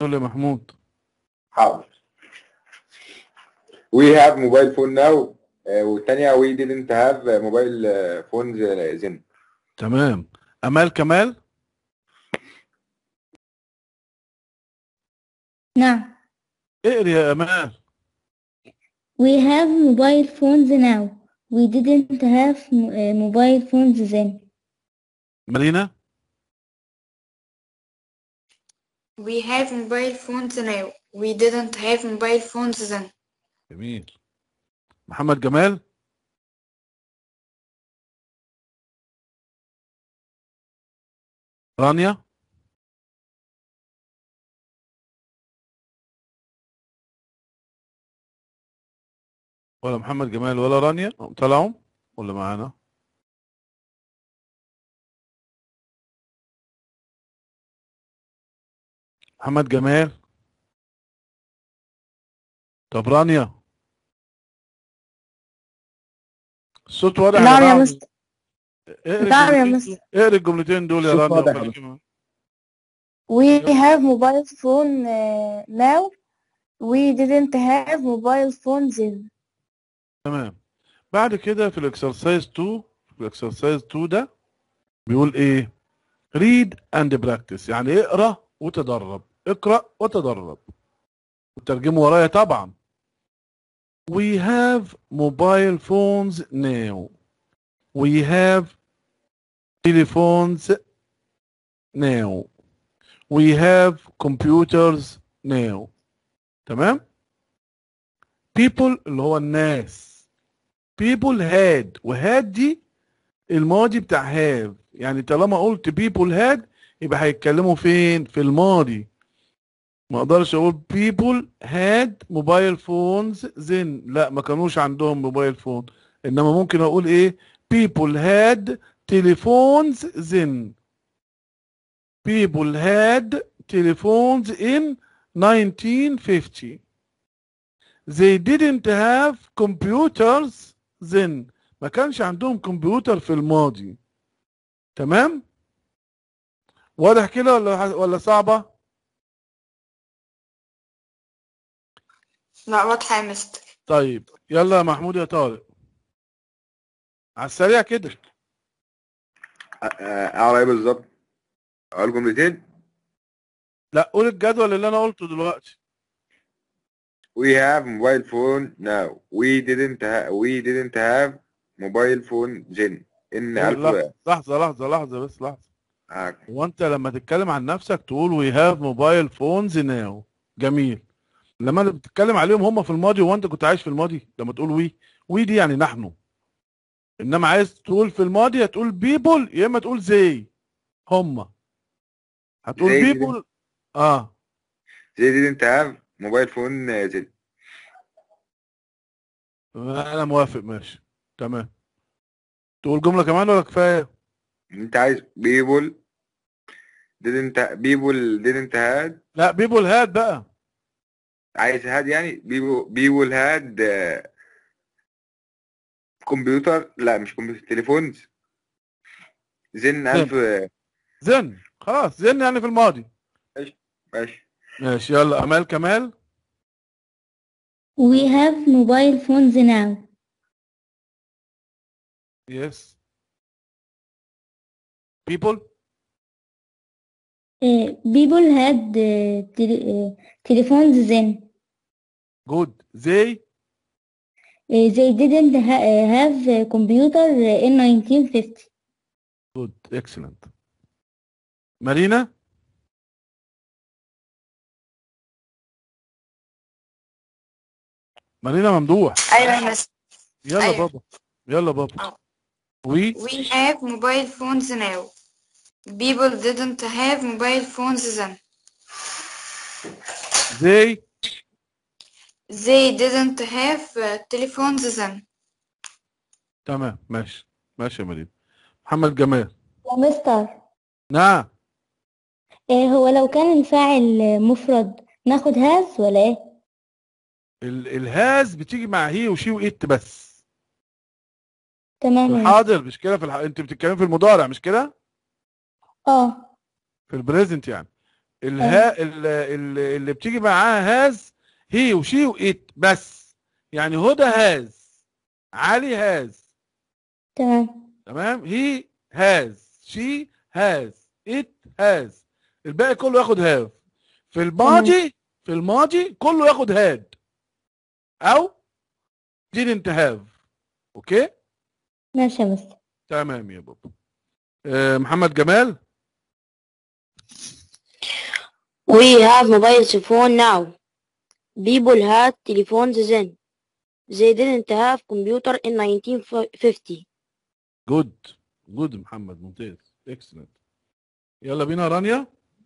قول يا محمود حاضر we have mobile phone now آه، والتانية we didn't have mobile آه، phones آه، then تمام امال كمال نعم اقري يا امال We have mobile phones now. We didn't have uh, mobile phones then. مارينا We have mobile phones now. We didn't have mobile phones then. جميل محمد جمال رانيا ولا محمد جمال ولا رانيا طلعوا ولا معانا محمد جمال طب رانيا الصوت واضح يا نعم يا جماعة؟ مستر اقري نعم يا الجملتين مستر. دول- اقري الجملتين دول يا الصوت رانيا واضح يا وخليكي معايا. We have mobile phone uh, now. We didn't have mobile phones then. تمام بعد كده في الاكسرسايز 2 في الاكسرسايز 2 ده بيقول ايه read and practice يعني اقرا وتدرب اقرا وتدرب وترجمه ورايا طبعا we have mobile phones now we have telephones now we have computers now تمام people اللي هو الناس people had وهاد دي الماضي بتاع have يعني طالما قلت people had يبقى هيتكلموا فين في الماضي ما اقدرش اقول people had mobile phones then لا ما كانوش عندهم موبايل فون انما ممكن اقول ايه people had telephones then people had telephones in 1950 they didn't have computers then ما كانش عندهم كمبيوتر في الماضي تمام واضح كده ولا ولا صعبة لا واضحة يا مستر طيب يلا يا محمود يا طارق على السريع كده آه، آه، اقرا ايه بالظبط اقول جملتين لا قول الجدول اللي انا قلته دلوقتي we have mobile phone now we didn't ha- we didn't have mobile phone then ان لحظة الف لحظة لحظة لحظة بس لحظة آه، هو انت لما تتكلم عن نفسك تقول we have mobile phones now جميل لما انت بتتكلم عليهم هم في الماضي هو انت كنت عايش في الماضي لما تقول وي وي دي يعني نحن انما عايز تقول في الماضي هتقول بيبول يا اما تقول زي هم هتقول زي دي. بيبول اه they didn't have mobile phone آه، then انا موافق ماشي تمام تقول جملة كمان ولا كفاية انت عايز people didn't ha- people didn't had لا بيبول هاد بقى عايز had يعني people people had آه، كمبيوتر لا مش كمبيوتر تليفونز زن ألف آه، زن خلاص زن يعني في الماضي ماشي ماشي يلا امال كمال We have mobile phones now. يس بيبول Uh, people had uh, tele- uh, telephones then. جود زي Uh, they didn't ha- uh, have a computer uh, in 1950. جود اكسلنت مارينا مارينا ممدوح أيوة يا مستر يلا أيوة. بابا يلا بابا آه. وي We have mobile phones now. People didn't have mobile phones then. زي They didn't have uh, telephones then. تمام ماشي ماشي يا مارينا محمد جمال يا مستر نعم إيه هو لو كان الفاعل مفرد ناخد هاز ولا ايه؟ ال- الهاز بتيجي مع هي وشي وإت بس في تمام يا مستر. الحاضر مش كده في الح... انت بتتكلم في المضارع مش كده اه في البريزنت يعني الها ال- ال- اللي بتيجي معاها هاز هي وشي وإت بس يعني هدى هاز علي هاز تمام تمام هي هاز شي هاز ات هاز الباقي كله ياخد هاف في الماضي في الماضي كله ياخد هاد او didn't have اوكي ماشي يا مستر تمام يا بابا آه محمد جمال We have mobile phone now. People had telephones then. They didn't have computer in 1950. جود جود محمد ممتاز اكسلنت يلا بينا يا رانيا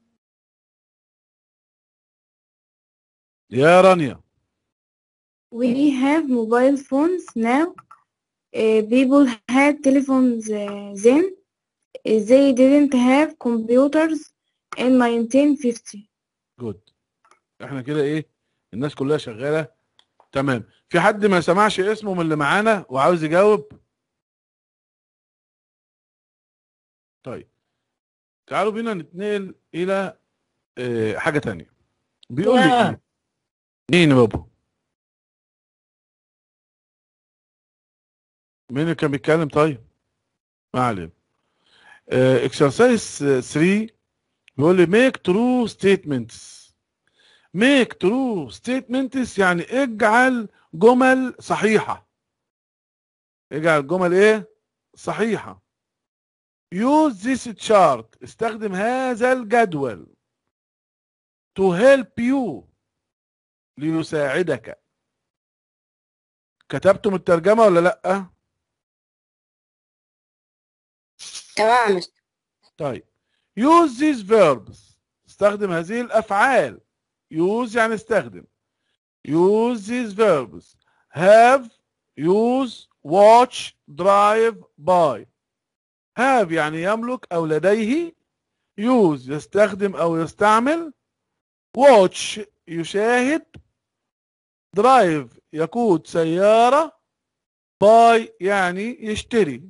يا رانيا We have mobile phones now. Uh, people had telephones uh, then. Uh, They didn't have computers in 1950. جود احنا كده ايه الناس كلها شغاله تمام في حد ما سمعش اسمه من اللي معانا وعاوز يجاوب طيب تعالوا بينا نتنقل الى اه حاجه تانية بيقول لي ايه مين يا بابا مين اللي كان بيتكلم طيب ما علينا اكسرسايز 3 بيقول لي make true statements make true statements يعني اجعل جمل صحيحة اجعل جمل ايه صحيحة use this chart استخدم هذا الجدول to help you ليساعدك كتبتم الترجمة ولا لأ تمام يا مستر. طيب use these verbs استخدم هذه الأفعال use يعني استخدم use these verbs have use watch drive buy have يعني يملك أو لديه use يستخدم أو يستعمل watch يشاهد drive يقود سيارة buy يعني يشتري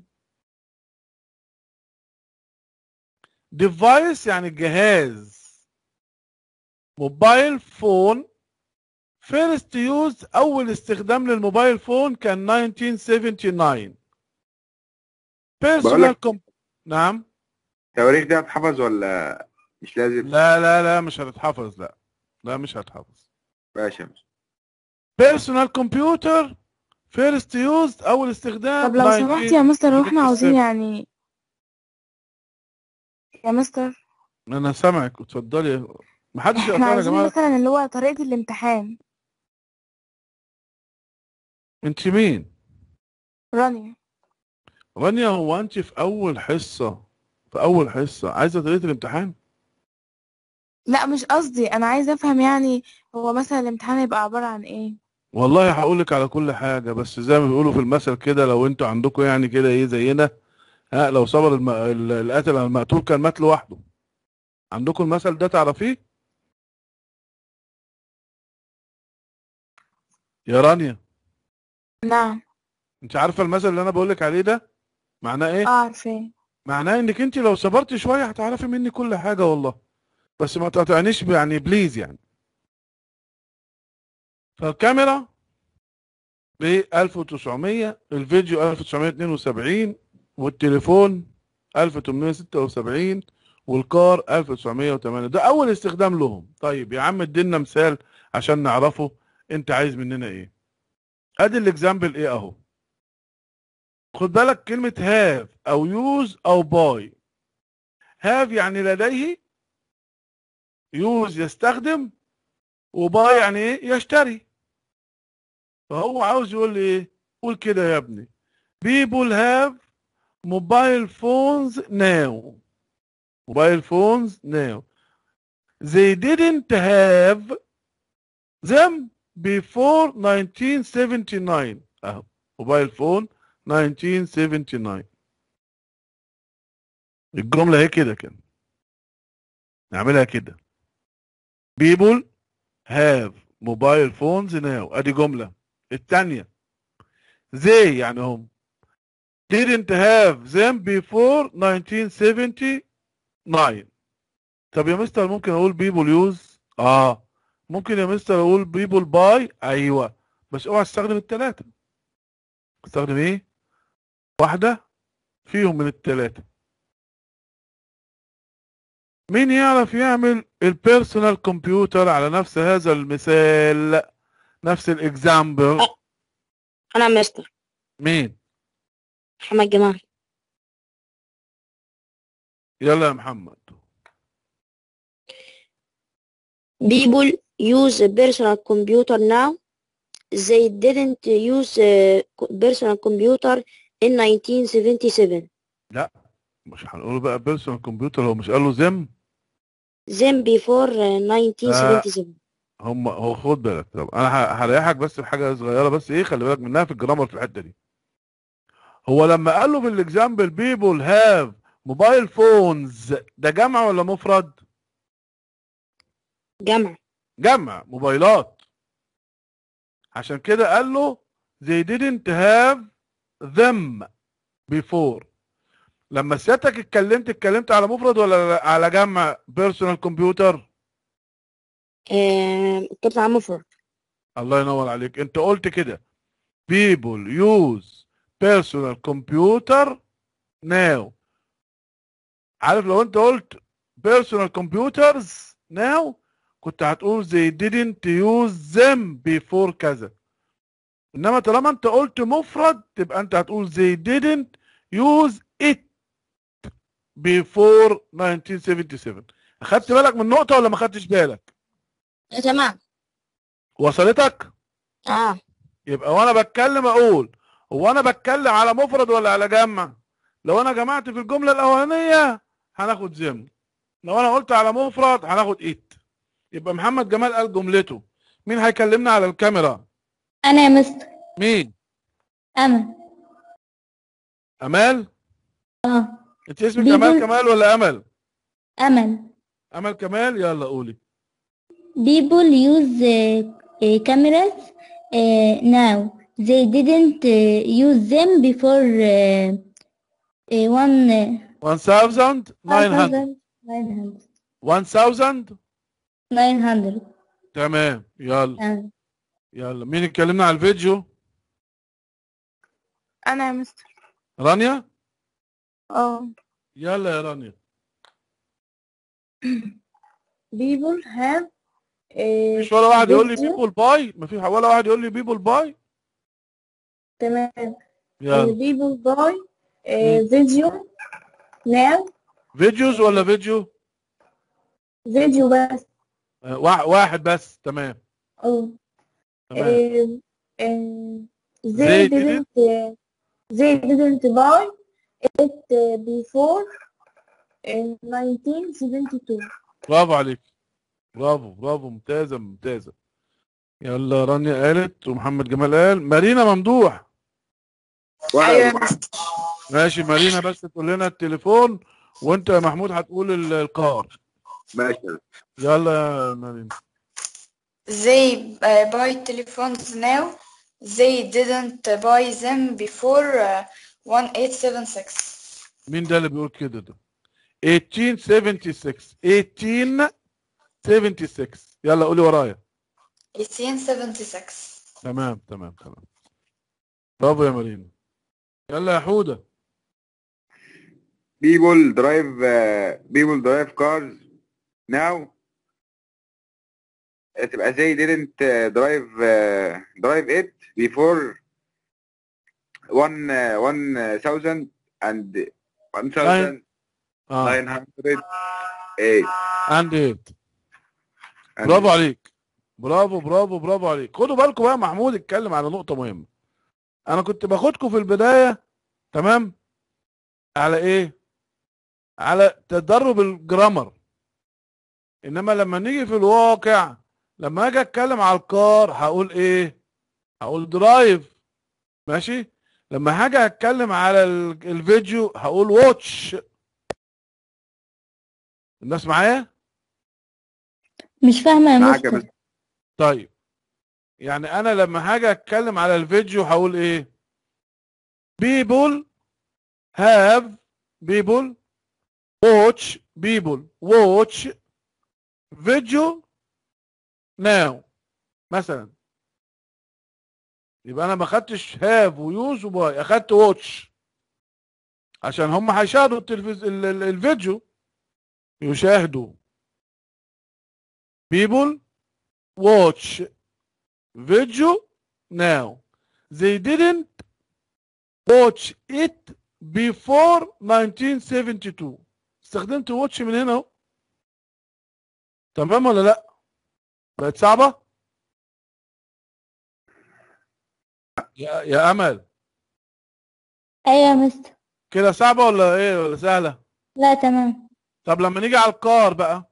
device يعني جهاز موبايل فون فيرست يوز اول استخدام للموبايل فون كان 1979 بيرسونال بقولك- كوم نعم التواريخ دي هتحفظ ولا مش لازم لا لا لا مش هتتحفظ لا لا مش هتحفظ ماشي يا مستر. بيرسونال كمبيوتر فيرست يوز اول استخدام طب لو 19 سمحت يا مستر واحنا عاوزين 1977. يعني يا مستر انا سامعك اتفضلي محدش احنا يقطعني يا عاوزين جماعه مثلا اللي هو طريقة الامتحان انت مين رانيا رانيا هو انت في اول حصه في اول حصه عايزه طريقه الامتحان لا مش قصدي انا عايزة افهم يعني هو مثلا الامتحان هيبقى عبارة عن ايه والله هقول لك على كل حاجه بس زي ما بيقولوا في المثل كده لو انتوا عندكم يعني كده ايه زينا ها لو صبر الم... ال- القاتل على المقتول كان مات لوحده عندكم المثل ده تعرفيه يا رانيا نعم انت عارفه المثل اللي انا بقول لك عليه ده معناه ايه اه عارفاه معناه انك انت لو صبرت شويه هتعرفي مني كل حاجه والله بس ما تقطعنيش يعني بليز يعني فالكاميرا ب 1900 الفيديو 1972 والتليفون 1876 والكار 1908 ده اول استخدام لهم طيب يا عم ادينا مثال عشان نعرفه انت عايز مننا ايه ادي الاكزامبل ايه اهو خد بالك كلمة have او use او buy have يعني لديه use يستخدم وباي يعني ايه يشتري فهو عاوز يقول لي ايه قول كده يا ابني people have mobile phones now mobile phones now they didn't have them before 1979 اهو موبايل فون 1979 الجملة هي كده كده نعملها كده people have mobile phones now ادي جملة التانية they يعني هم didn't have them before 1979 طب يا مستر ممكن اقول بيبول يوز اه ممكن يا مستر اقول بيبول باي ايوه بس اوعى تستخدم الثلاثه تستخدم ايه واحده فيهم من الثلاثه مين يعرف يعمل البيرسونال كمبيوتر على نفس هذا المثال نفس الاكزامبل أنا مستر مين محمد جمال يلا يا محمد People use a personal computer now. They didn't use a co- personal computer in 1977. مش هنقول بقى بيرسونال كمبيوتر هو مش قال له زم Then before uh, 1977. هم هو خد بالك طب انا ه- هريحك بس في حاجه صغيره بس ايه خلي بالك منها في الجرامر في الحته دي هو لما قال له في الاكزامبل بيبول هاف موبايل فونز ده جمع ولا مفرد جمع جمع موبايلات عشان كده قال له they didn't have them before لما سيادتك اتكلمت اتكلمت على مفرد ولا على جمع بيرسونال كمبيوتر آه، اتكلمت عن مفرد الله ينور عليك انت قلت كده people use personal computer now عارف لو انت قلت personal computers now كنت هتقول they didn't use them before كذا انما طالما انت قلت مفرد تبقى انت هتقول they didn't use it before 1977 اخدت بالك من النقطة ولا ما خدتش بالك آه، تمام وصلتك اه يبقى وانا بتكلم اقول هو انا بتكلم على مفرد ولا على جمع لو انا جمعت في الجمله الاولانيه هناخد زم لو انا قلت على مفرد هناخد ايت يبقى محمد جمال قال جملته مين هيكلمنا على الكاميرا أنا يا مستر مين أمل امال اه انت اسمك بيبو. امال كمال ولا امل أمل امل كمال يلا قولي People use uh, uh, cameras uh, now. They didn't uh, use them before uh, uh, one uh, 1900 900. 1000 900. تمام يلا آه. يلا مين اتكلمنا على الفيديو أنا يا مستر رانيا اه يلا يا رانيا people have آه، مفيش ولا واحد يقول لي فيديو. بيبول باي مفيش ولا واحد يقول لي بيبول باي تمام يلا people buy آه، فيديو now فيديوز ولا فيديو فيديو بس آه، وا- واحد بس تمام اه تمام آه، آه، They they didn't uh, they didn't buy it uh, before uh, 1972 برافو عليك برافو برافو ممتازة ممتازة يلا رانيا قالت ومحمد جمال قال مارينا ممدوح وانا أيوة يا مستر ماشي مارينا بس تقول لنا التليفون وانت يا محمود هتقول ال- القار ماشي يلا يا مارينا They uh, buy telephones now. They didn't buy them before uh, 1876. مين ده اللي بيقول كده ده 1876 1876 يلا قولي ورايا 1876. تمام تمام تمام برافو يا مارينا يلا يا حودة people drive uh, people drive cars now تبقى they didn't uh, drive uh, drive it before one uh, one thousand and one thousand اه nine hundred eight اند ايت and برافو عليك برافو برافو برافو عليك خدوا بالكم بقى محمود اتكلم على نقطة مهمة انا كنت باخدكم في البداية تمام على ايه على تدرب الجرامر انما لما نيجي في الواقع لما اجي اتكلم على الكار هقول ايه هقول درايف ماشي لما هاجي اتكلم على ال- الفيديو هقول واتش الناس معايا مش فاهمة يا معاك يا مستر مستر. طيب يعني انا لما هاجي اتكلم على الفيديو هقول ايه people have people watch people watch فيديو ناو مثلا يبقى انا ما خدتش هاف ويوز وباي اخدت واتش عشان هم هيشاهدوا التلفز... ال... ال... الفيديو يشاهدوا people watch video now they didn't watch it before 1972 استخدمت watch من هنا اهو تمام ولا لا بقت صعبة يا يا امل ايوه يا مستر كده صعبة ولا ايه ولا سهلة لا تمام طب لما نيجي على الكار بقى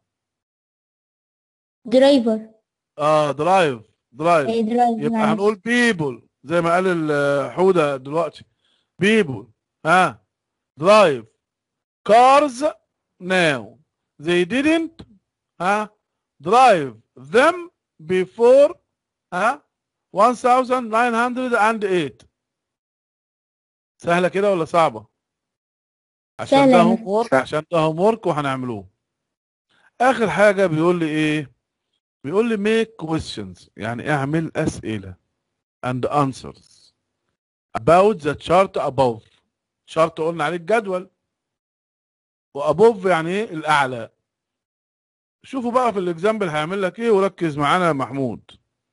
درايفر اه درايف درايف اي درايف يبقى معلش. هنقول بيبل زي ما قال ال- حودة دلوقتي بيبل ها درايف كارز ناو they didn't ها drive them before ها 1908 سهلة كده ولا صعبة؟ عشان سهلة ده يا هوم وورك سهلة. عشان ده هوم وورك وهنعملوه آخر حاجة بيقول لي إيه؟ بيقول لي make questions يعني اعمل أسئلة and answers about the chart above chart قلنا عليه الجدول وabove يعني ايه الأعلى شوفوا بقى في الاكزامبل هيعمل لك ايه وركز معانا يا محمود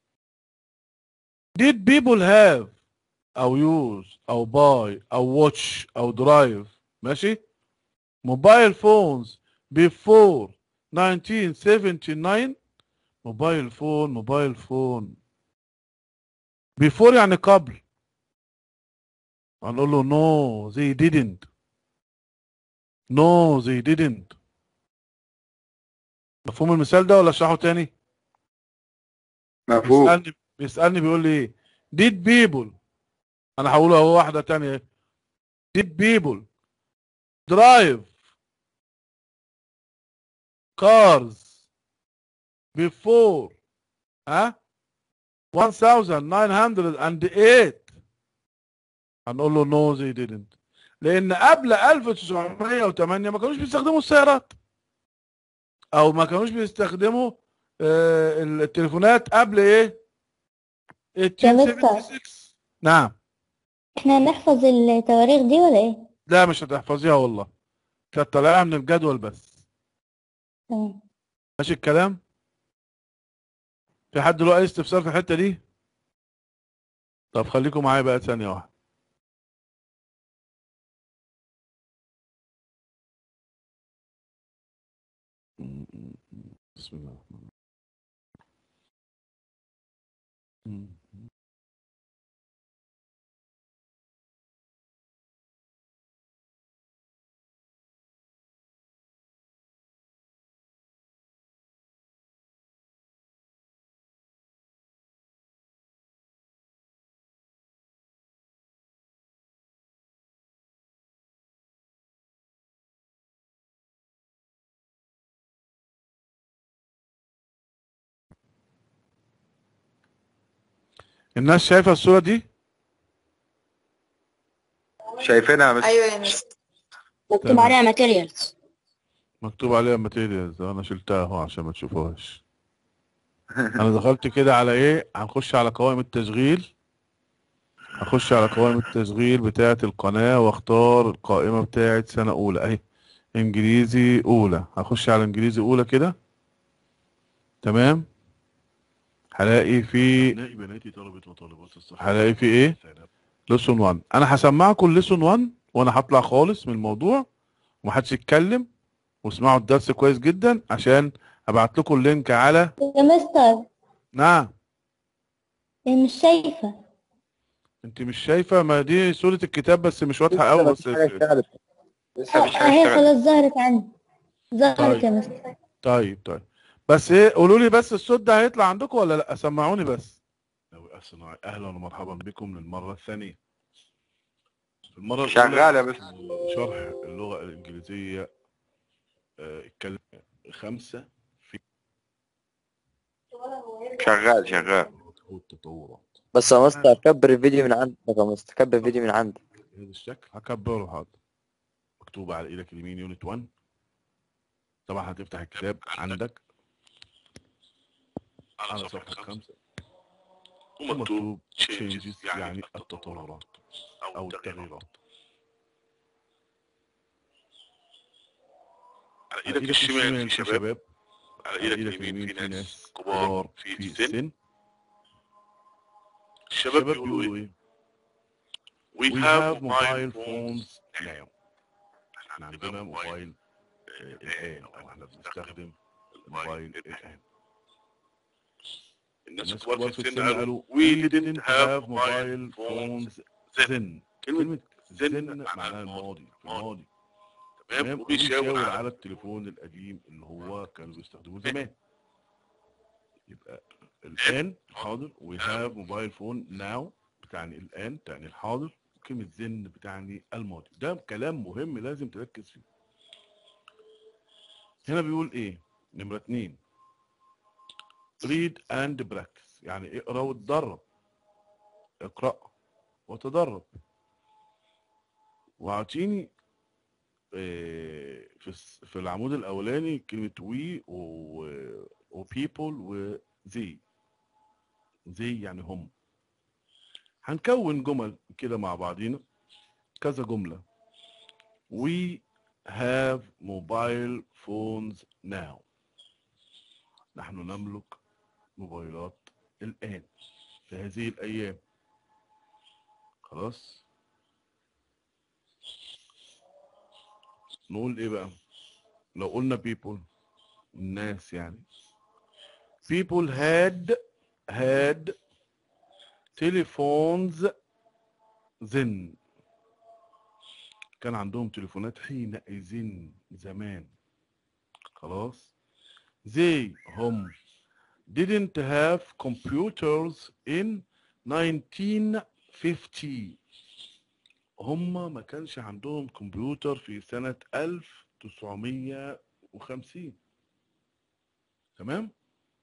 did people have او use او buy او watch او drive ماشي موبايل فونز before 1979 موبايل فون موبايل فون before يعني قبل هنقول له no they didn't no they didn't مفهوم المثال ده ولا اشرحه تاني مفهوم بيسألني بيسألني بيقول لي ايه did people انا هقولها اهو واحدة تانية did people drive cars before ها 1908 هنقول له no they didn't لان قبل 1908 ما كانوش بيستخدموا السيارات او ما كانوش بيستخدموا آه، التليفونات قبل ايه 1876 نعم احنا هنحفظ التواريخ دي ولا ايه؟ لا مش هتحفظيها والله هتطلعيها من الجدول بس تمام ماشي الكلام في حد له اي استفسار في الحته دي طب خليكم معايا بقى ثانيه واحده بسم الله الرحمن الرحيم الناس شايفه الصوره دي شايفينها بس ايوه يا مستر مكتوب تمام. عليها ماتيريالز مكتوب عليها ماتيريالز انا شلتها اهو عشان ما تشوفوهاش انا دخلت كده على ايه هنخش على قوائم التشغيل هخش على قوائم التشغيل بتاعه القناه واختار القائمه بتاعه سنه اولى اهي انجليزي اولى هخش على انجليزي اولى كده تمام هلاقي في بناتي طلبة وطالبات الصحة هلاقي في ايه ليسون 1 انا هسمعكم ليسون 1 وانا هطلع خالص من الموضوع ومحدش يتكلم واسمعوا الدرس كويس جدا عشان ابعت لكم اللينك على يا مستر نعم إيه مش شايفة انت مش شايفه ما دي صوره الكتاب بس مش واضحه قوي بس لسه مفيش حاجه اهي اشتغلت خلاص ظهرت عندي ظهرت طيب. يا مستر طيب طيب بس ايه قولوا لي بس الصوت ده هيطلع عندكم ولا لا سمعوني بس أو الصناعي أهلا ومرحبا بكم للمرة الثانية المرة شغال يا الأولى بس. شرح اللغة الإنجليزية آه، الكلمة خمسة في شغال شغال التطورات بس يا مستر كبر الفيديو من عندك يا مستر كبر الفيديو من عندك بهذا الشكل هكبره حاضر مكتوبة على إيدك اليمين يونت 1 طبعا هتفتح الكتاب عندك على صفحة خمسة ومكتوب changes يعني التطورات أو التغييرات على إيدك الشمال في شباب على إيدك اليمين في ناس كبار في السن الشباب بيقولوا إيه؟ We have mobile phones now احنا عندنا موبايل آه، الآن أو احنا بنستخدم الموبايل الآن الناس الكبار في السن قالوا we didn't have mobile phones then كلمة then معناها الماضي في الماضي تمام وبيشاور على التليفون القديم اللي هو كانوا بيستخدموه زمان يبقى الآن حاضر we have mobile phone now بتعني الآن تعني الحاضر كلمة زن بتعني الماضي ده كلام مهم لازم تركز فيه هنا بيقول ايه نمرة اتنين read and practice يعني اقرا وتدرب اقرا وتدرب واعطيني آه، في الس- في العمود الاولاني كلمة we و و people و they they يعني هم هنكون جمل كده مع بعضينا كذا جملة we have mobile phones now نحن نملك موبايلات الآن في هذه الأيام خلاص نقول إيه بقى لو قلنا people الناس يعني people had had telephones then كان عندهم تليفونات حينئذ زمان خلاص they هم didn't have computers in 1950 هم ما كانش عندهم كمبيوتر في سنة 1950 تمام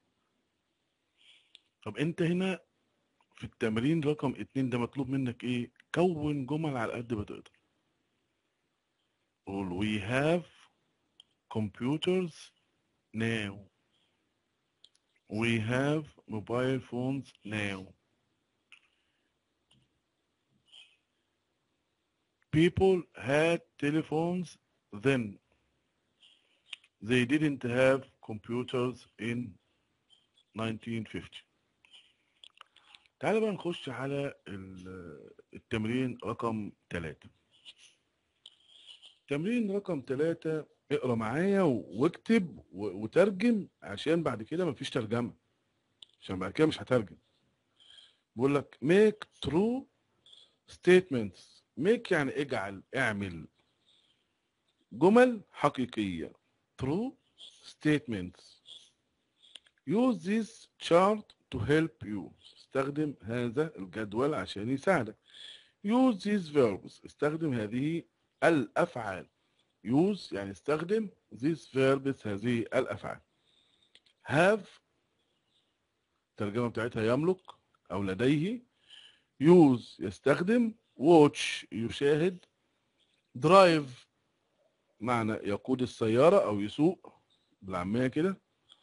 طب انت هنا في التمرين رقم اتنين ده مطلوب منك ايه كون جمل على قد ما تقدر قول we have computers now we have mobile phones now people had telephones then they didn't have computers in 1950 تعال بقى نخش على ال- التمرين رقم ثلاثة تمرين رقم ثلاثة اقرا معايا و- واكتب و- وترجم عشان بعد كده مفيش ترجمة عشان بعد كده مش هترجم بيقول لك make true statements make يعني اجعل اعمل جمل حقيقية true statements use this chart to help you استخدم هذا الجدول عشان يساعدك use these verbs استخدم هذه الأفعال use يعني استخدم these verbs هذه الأفعال have الترجمة بتاعتها يملك أو لديه use يستخدم watch يشاهد drive معنى يقود السيارة أو يسوق بالعامية كده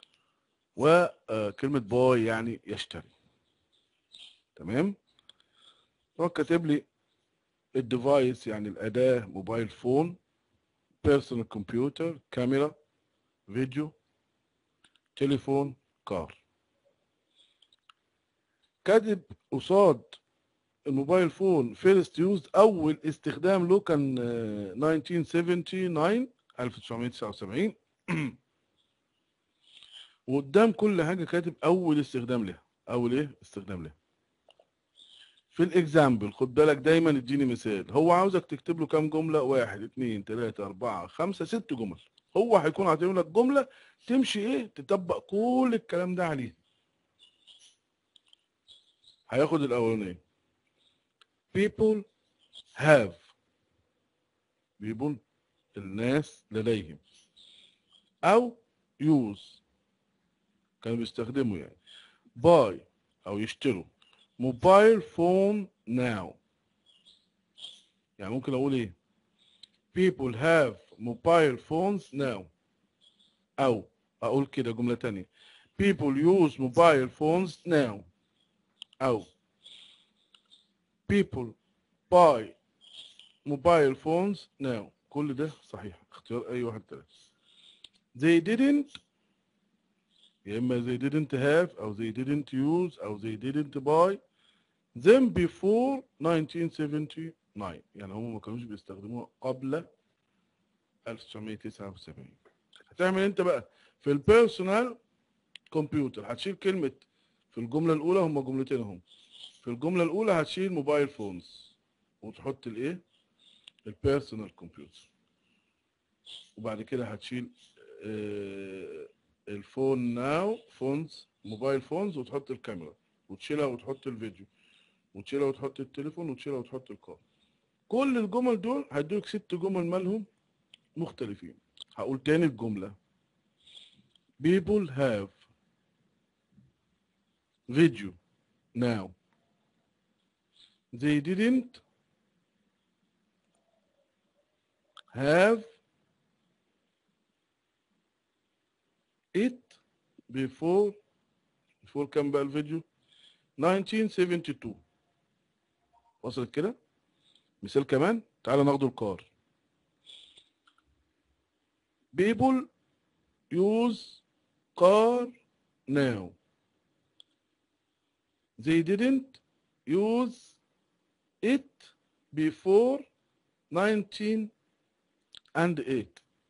وكلمة باي يعني يشتري تمام هو كاتب لي الديفايس يعني الأداة موبايل فون بيرسونال كمبيوتر كاميرا فيديو تليفون كار كاتب قصاد الموبايل فون فيرست يوز أول استخدام له كان آه، 1979 1979 وقدام كل حاجة كاتب أول استخدام لها أول إيه استخدام لها في الاكزامبل خد بالك دايما اديني مثال هو عاوزك تكتب له كام جملة واحد اتنين تلاتة أربعة خمسة ست جمل هو هيكون عاطيهم لك جملة تمشي إيه تطبق كل الكلام ده عليه هياخد الأولانية people have people الناس لديهم أو use كانوا بيستخدموا يعني buy أو يشتروا موبايل فون now يعني ممكن أقول إيه people have mobile phones now أو أقول كده جملة تانية people use mobile phones now أو people buy mobile phones now كل ده صحيح اختيار أي واحد ثلاثة they didn't يا إما they didn't have أو they didn't use أو they didn't buy them before 1979 يعني هم ما كانوش بيستخدموها قبل 1979 هتعمل انت بقى في البيرسونال كمبيوتر هتشيل كلمة في الجملة الأولى هم جملتين هم في الجملة الأولى هتشيل موبايل فونز وتحط الإيه؟ البيرسونال كمبيوتر وبعد كده هتشيل آه، الفون ناو فونز موبايل فونز وتحط الكاميرا وتشيلها وتحط الفيديو وتشيلها وتحط التليفون وتشيلها وتحط الكار كل الجمل دول هيدوك ست جمل مالهم مختلفين هقول تاني الجملة people have video now they didn't have it before before كام بقى الفيديو 1972 وصلت كده مثال كمان تعالى ناخده الكار people use car now they didn't use it before 1908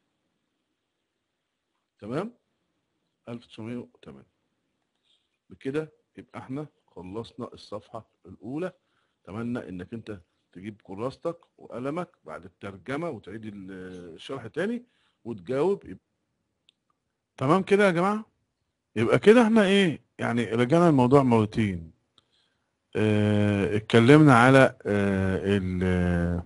تمام 1908 بكده يبقى احنا خلصنا الصفحة الأولى أتمنى إنك أنت تجيب كراستك وقلمك بعد الترجمة وتعيد ال- الشرح تاني وتجاوب يبقى تمام كده يا جماعة يبقى كده احنا ايه يعني رجعنا الموضوع مرتين اه اتكلمنا على اه ال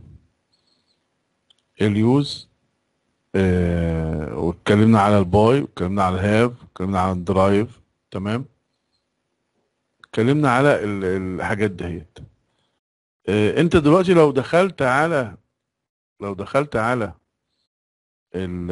اليوز اه واتكلمنا على الباي واتكلمنا على الهاف واتكلمنا على الدرايف تمام اتكلمنا على ال- الحاجات دهيت اه انت دلوقتي لو دخلت على لو دخلت على ال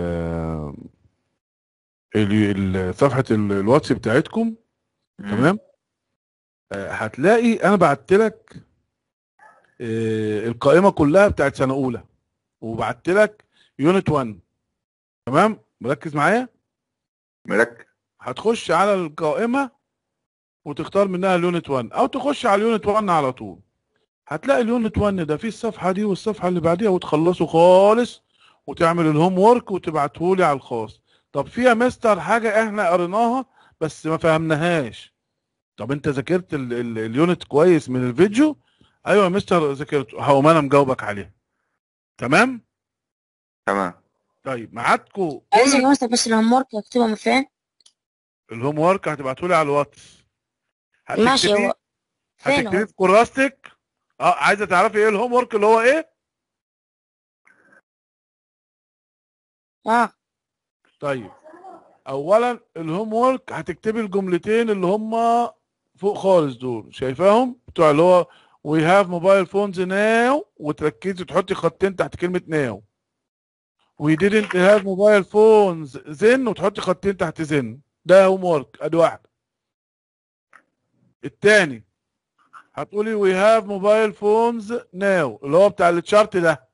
ال- ال- صفحة ال- الواتس بتاعتكم تمام آه، هتلاقي انا بعت لك آه، القائمة كلها بتاعت سنة اولى وبعت لك يونت 1 تمام مركز معايا مركز هتخش على القائمة وتختار منها اليونت 1 او تخش على اليونت 1 على طول هتلاقي اليونت 1 ده فيه الصفحة دي والصفحة اللي بعديها وتخلصه خالص وتعمل الهوم وورك وتبعته لي على الخاص طب فيها مستر حاجة احنا قريناها بس ما فهمناهاش طب انت ذاكرت ال- ال- اليونت كويس من الفيديو ايوه يا مستر ذاكرته هقوم انا مجاوبك عليها تمام تمام طيب ميعادكم عايز يا مستر بس الهوم ورك اكتبها من فين؟ الهوم وورك هتبعته لي على الواتس ماشي هتكتبيه هو فين هتكتبيه هو؟ في كراستك اه عايزه تعرفي ايه الهوم وورك اللي هو ايه اه طيب اولا الهوم وورك هتكتبي الجملتين اللي هم فوق خالص دول شايفاهم بتوع اللي هو we have mobile phones now وتركزي تحطي خطين تحت كلمة now we didn't have mobile phones then وتحطي خطين تحت then ده هوم وورك ادي واحدة التاني هتقولي we have mobile phones now اللي هو بتاع التشارت ده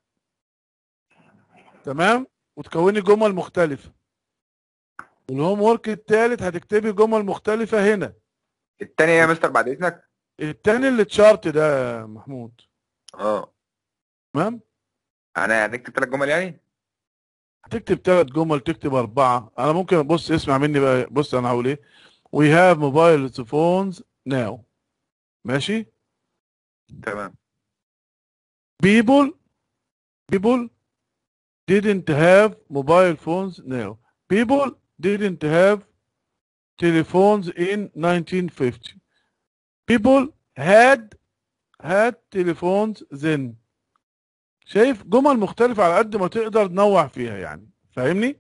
تمام وتكوني جمل مختلفة الهوم وورك التالت هتكتبي جمل مختلفة هنا التاني ايه يا مستر بعد اذنك التاني اللي تشارت ده يا محمود اه تمام انا هنكتب ثلاث جمل يعني هتكتب ثلاث جمل تكتب أربعة أنا ممكن بص اسمع مني بقى بص أنا هقول إيه we have mobile phones now ماشي تمام people people didn't have mobile phones now people didn't have telephones in 1950 people had had telephones then شايف جمل مختلفة على قد ما تقدر تنوع فيها يعني فاهمني؟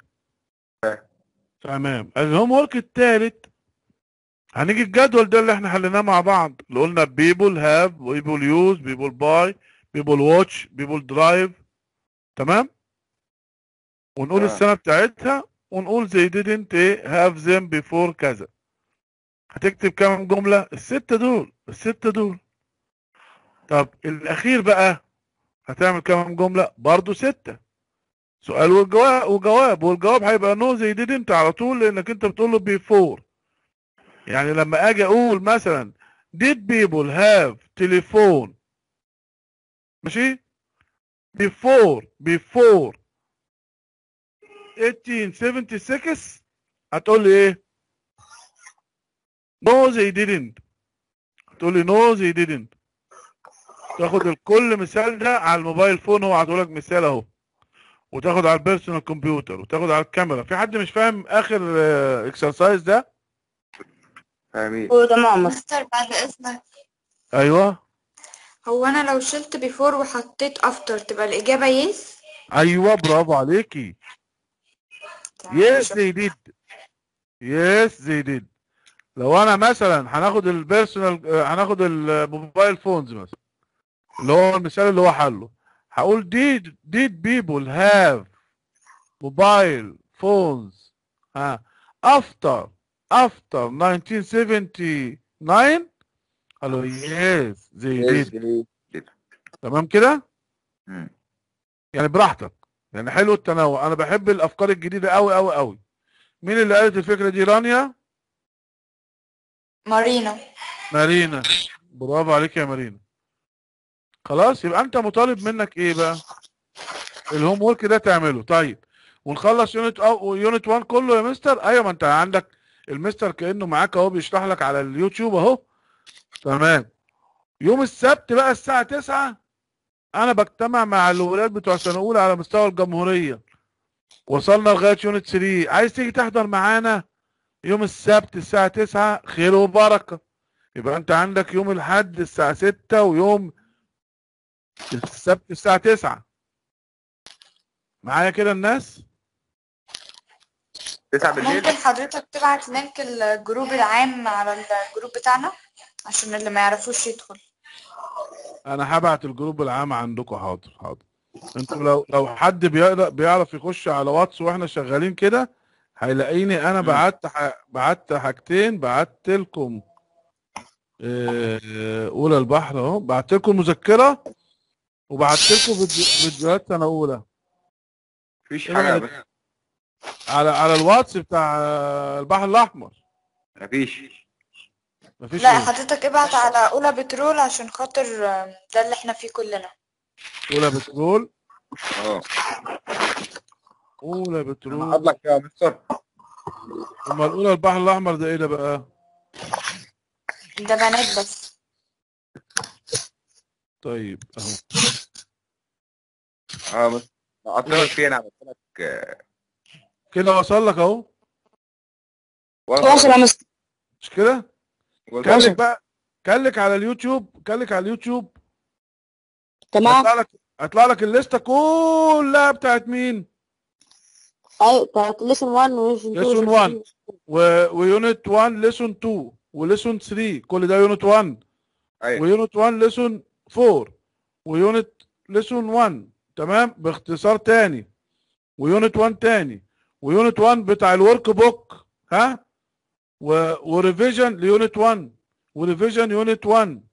تمام الهوم ورك التالت هنيجي الجدول ده اللي احنا حليناه مع بعض اللي قلنا people have people use people buy people watch people drive تمام ونقول آه. السنة بتاعتها ونقول they didn't eh, have them before كذا هتكتب كام جملة الستة دول الستة دول طب الأخير بقى هتعمل كام جملة برضو ستة سؤال وجواب وجواب والجواب هيبقى نو زي دي انت على طول لانك انت بتقول له بيفور يعني لما اجي اقول مثلا did people have telephone ماشي before before 1876 هتقول لي ايه no they didn't هتقول لي no they didn't تاخد الكل مثال ده على الموبايل فون هو عطولك مثال اهو وتاخد على البيرسونال كمبيوتر وتاخد على الكاميرا في حد مش فاهم اخر اكسرسايز ده فاهمين تمام مستر بعد اذنك ايوه هو انا لو شلت بيفور وحطيت افتر تبقى الاجابه يس ايوه برافو عليكي يس they did يس they did لو انا مثلا هناخد البيرسونال هناخد الموبايل فونز مثلا اللي هو المثال اللي هو حله هقول did did people have mobile phones ها after after 1979 قالوا yes they did تمام كده مم. يعني براحتك يعني حلو التنوع انا بحب الافكار الجديده قوي قوي قوي مين اللي قالت الفكره دي رانيا مارينا مارينا برافو عليك يا مارينا خلاص يبقى انت مطالب منك ايه بقى الهوم ورك ده تعمله طيب ونخلص يونت او يونت 1 كله يا مستر ايوه ما انت عندك المستر كانه معاك اهو بيشرح لك على اليوتيوب اهو تمام يوم السبت بقى الساعه 9 انا بجتمع مع الولاد بتوع سنه اولى على مستوى الجمهوريه وصلنا لغايه يونت 3 عايز تيجي تحضر معانا يوم السبت الساعه 9 خير وبركه يبقى انت عندك يوم الاحد الساعه 6 ويوم السبت الساعه 9 معايا كده الناس تسعة بالليل ممكن حضرتك تبعت لينك الجروب العام على الجروب بتاعنا عشان اللي ما يعرفوش يدخل انا هبعت الجروب العام عندكم حاضر حاضر انتوا لو لو حد بيقدر بيعرف يخش على واتس واحنا شغالين كده هيلاقيني انا بعت ح... بعت حاجتين بعت لكم آه، اولى البحر اهو بعت لكم مذكره وبعت لكم فيديو... فيديوهات سنه اولى مفيش إيه حاجة بقى؟ على على الواتس بتاع آه، البحر الاحمر مفيش مفيش لا إيه؟ حضرتك ابعت على اولى بترول عشان خاطر آم، ده اللي احنا فيه كلنا اولى بترول اه اولى بترول حضرتك يا مستر امال اولى البحر الاحمر ده ايه ده بقى ده بنات بس طيب اهو اه مستر اطلعك فين عملت لك آه، كده وصل لك اهو واصل يا مستر مش كده والله. كلك بقى كلك على اليوتيوب كلك على اليوتيوب تمام هيطلع لك هيطلع لك الليسته كلها بتاعت مين ايوه بتاعت ليسن 1 وليسن 2 Lesson 1. و... ويونت 1 ليسون 2 وليسون 3 كل ده يونت 1 ايوه ويونت 1 ليسون 4 ويونت ليسون 1 تمام باختصار تاني ويونت 1 تاني ويونت 1 بتاع الورك بوك ها و... وريفيجن ليونت 1 وريفيجن يونت 1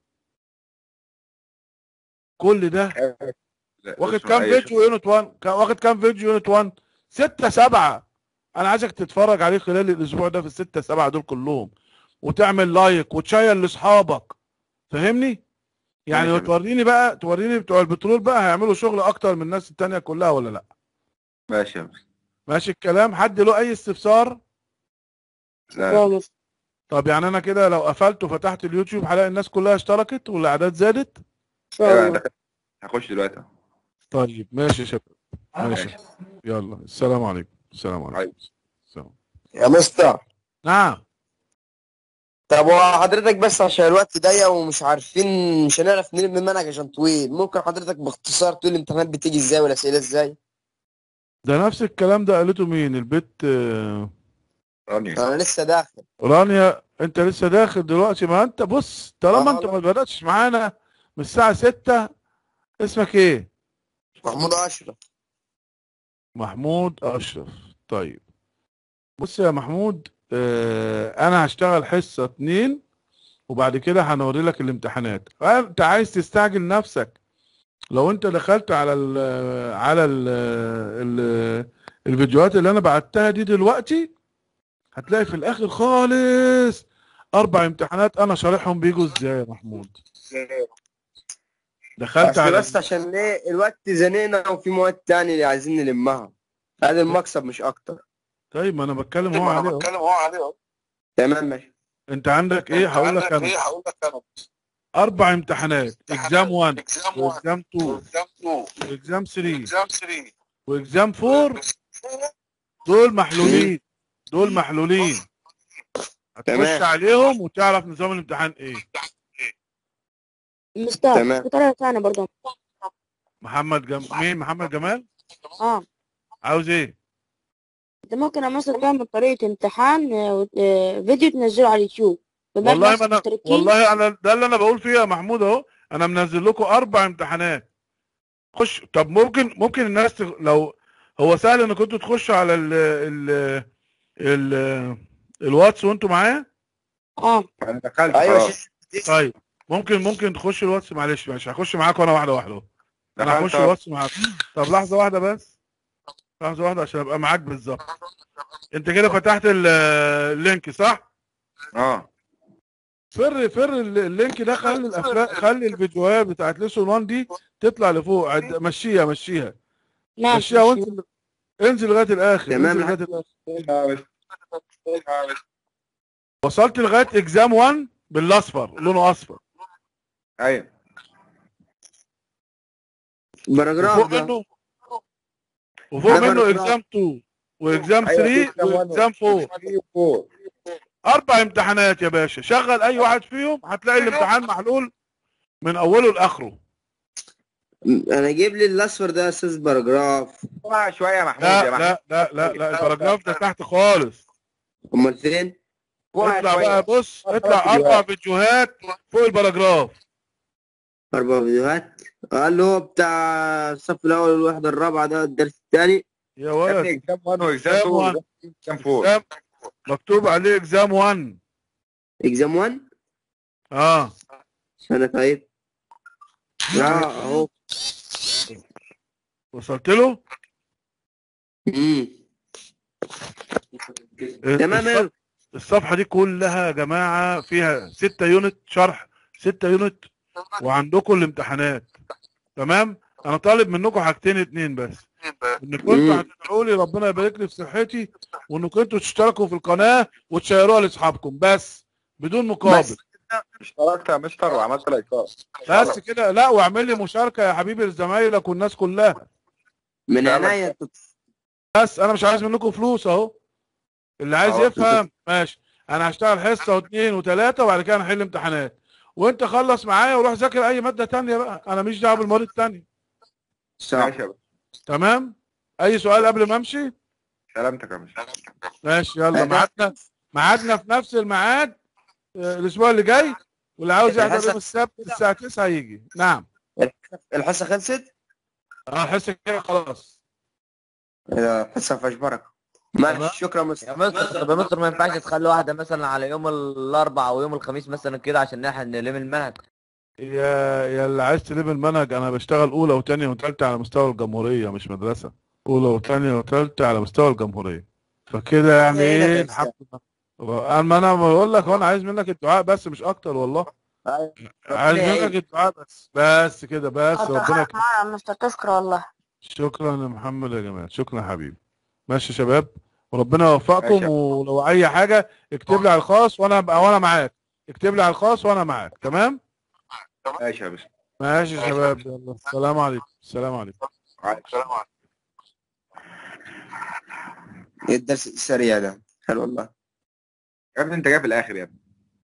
كل ده لا، واخد اسمع، كام أيوة. فيديو يونت 1 كا- واخد كام فيديو يونت 1 ستة سبعة انا عايزك تتفرج عليه خلال الاسبوع ده في الستة سبعة دول كلهم وتعمل لايك وتشير لاصحابك فاهمني يعني ماشي. توريني بقى توريني بتوع البترول بقى هيعملوا شغل اكتر من الناس التانية كلها ولا لا ماشي يا مستر ماشي الكلام حد له اي استفسار لا يا مستر طب يعني انا كده لو قفلت وفتحت اليوتيوب هلاقي الناس كلها اشتركت والاعداد زادت ايوه أنا دخلت. هخش دلوقتي أهو. طيب ماشي يا شباب ماشي ماشي. يلا السلام عليكم السلام عليكم عليكم. السلام. يا مستر نعم طب هو حضرتك بس عشان الوقت ضيق ومش عارفين مش هنعرف نلم المنهج عشان طويل ممكن حضرتك باختصار تقول الامتحانات بتيجي ازاي والاسئله ازاي ده نفس الكلام ده قالته مين البت آه، رانيا انا لسه داخل رانيا انت لسه داخل دلوقتي ما انت بص طالما آه. انت ما بدأتش معانا من الساعة 6 اسمك ايه محمود اشرف محمود اشرف طيب بص يا محمود آه، انا هشتغل حصه اتنين وبعد كده هنوري لك الامتحانات انت عايز تستعجل نفسك لو انت دخلت على ال على ال ال الفيديوهات اللي انا بعتها دي دلوقتي هتلاقي في الاخر خالص اربع امتحانات انا شارحهم بيجوا ازاي يا محمود دخلت اصل على بس عشان ايه الوقت زنقنا وفي مواد تانية اللي عايزين نلمها هذا المكسب مش اكتر طيب ما انا بتكلم هو عليه أهو. تمام ماشي انت عندك ايه هقول لك انا اربع امتحانات اكزام 1 واكزام 2 واكزام 3 واكزام 4 دول محلولين دول محلولين هتخش تمام. عليهم وتعرف نظام الامتحان ايه مستر تمام. بطريقة ثانية برضه محمد جم... مين محمد جمال اه عاوز ايه انت ممكن مثلا تعمل طريقة امتحان آه، وت- آه، فيديو تنزله على اليوتيوب بما والله الناس ما انا مشتركين والله انا ده اللي انا بقول فيه يا محمود اهو انا منزل لكم اربع امتحانات خش طب ممكن ممكن الناس تغ... لو هو سهل ان كنتوا تخشوا على ال ال ال الواتس وانتوا معايا اه انا دخلت ايوه خلاص طيب ممكن ممكن تخش الواتس معلش معلش هخش معاكم انا واحده واحده اهو انا دخلت هخش أهو. الواتس معاكم طب لحظه واحده بس لحظه واحده عشان ابقى معاك بالظبط انت كده فتحت ال- اللينك صح اه فر فر ال- اللينك ده خلي الافلام خلي الفيديوهات بتاعت ليسون 1 دي تطلع لفوق عد- مشيها مشيها ماشي مشيها ماشي. وانزل انزل لغايه الاخر تمام انزل لحد- لغايه الاخر وصلت لغايه اكزام 1 بالاصفر لونه اصفر ايوه باراجراف وفوق ده منه وفوق ده منه باراجراف. اكزام 2 واكزام أيوة، 3 واكزام 4 اربع امتحانات يا باشا شغل اي واحد فيهم هتلاقي الامتحان محلول من اوله لاخره انا جيب لي الاصفر ده اساس باراجراف شويه شويه يا محمود لا يا محمود لا لا لا لا الباراجراف ده تحت خالص امال فين اطلع بقى بص اطلع اربع فيديوهات فوق الباراجراف اربع فيديوهات آه، اللي هو بتاع الصف الاول والوحده الرابعه ده الدرس الثاني يا يا ولد ابني اكزام 1 واكزام إكزام 2 1. واكزام 4 إكزام مكتوب عليه اكزام 1 اكزام 1 اه انا طيب لا اهو وصلت له امم تمام الصف- الصفحه دي كلها يا جماعه فيها 6 يونت شرح 6 يونت وعندكم الامتحانات تمام انا طالب منكم حاجتين اتنين بس انكم انتوا مم. هتدعوا لي ربنا يبارك لي في صحتي وانكم انتوا تشتركوا في القناه وتشيروها لاصحابكم بس بدون مقابل اشتركت يا مستر وعملت لايكات بس كده لا واعمل لي مشاركه يا حبيبي لزمايلك والناس كلها من عينيا انت بس انا مش عايز منكم فلوس اهو اللي عايز أهو. يفهم ماشي انا هشتغل حصه واثنين وثلاثه وبعد كده هنحل امتحانات وانت خلص معايا وروح ذاكر اي ماده تانية بقى انا مش دعوه بالمواد التانية صح ماشي يا باشا. تمام اي سؤال قبل ما امشي سلامتك يا باشا ماشي يلا أنا- ميعادنا ميعادنا في نفس الميعاد آه، الاسبوع اللي جاي واللي عاوز يحضر الحصة- يوم السبت الساعه 9 هيجي نعم الحصه خلصت اه حس كده خلاص الحصه فيهاش بركه ماشي شكرا يا مستر مستر طب يا مستر ما ينفعش تخلي واحدة مثلا على يوم الأربع أو يوم الخميس مثلا كده عشان نلحق نلم المنهج يا يا اللي عايز تلم المنهج انا بشتغل اولى وثانيه وثالثه على مستوى الجمهوريه مش مدرسه اولى وثانيه وثالثه على مستوى الجمهوريه فكده يعني إيه ده ايه يا الحمد لله انا انا بقول لك انا عايز منك الدعاء بس مش اكتر والله أيوة. عايز ربنا منك يعينك. الدعاء بس بس كده بس ربنا يكرمك. يا مستر تشكر والله شكرا يا محمد يا جماعه شكرا يا حبيبي ماشي يا شباب وربنا ماشي يوفقكم يا ولو اي حاجه اكتب لي على الخاص وانا ابقى وانا معاك اكتب لي على الخاص وانا معاك تمام ماشي يا باشا ماشي يا شباب يلا السلام عليكم السلام عليكم وعليكم السلام الدرس السريع ده حلو والله يا ابني انت جاي في الاخر يا ابني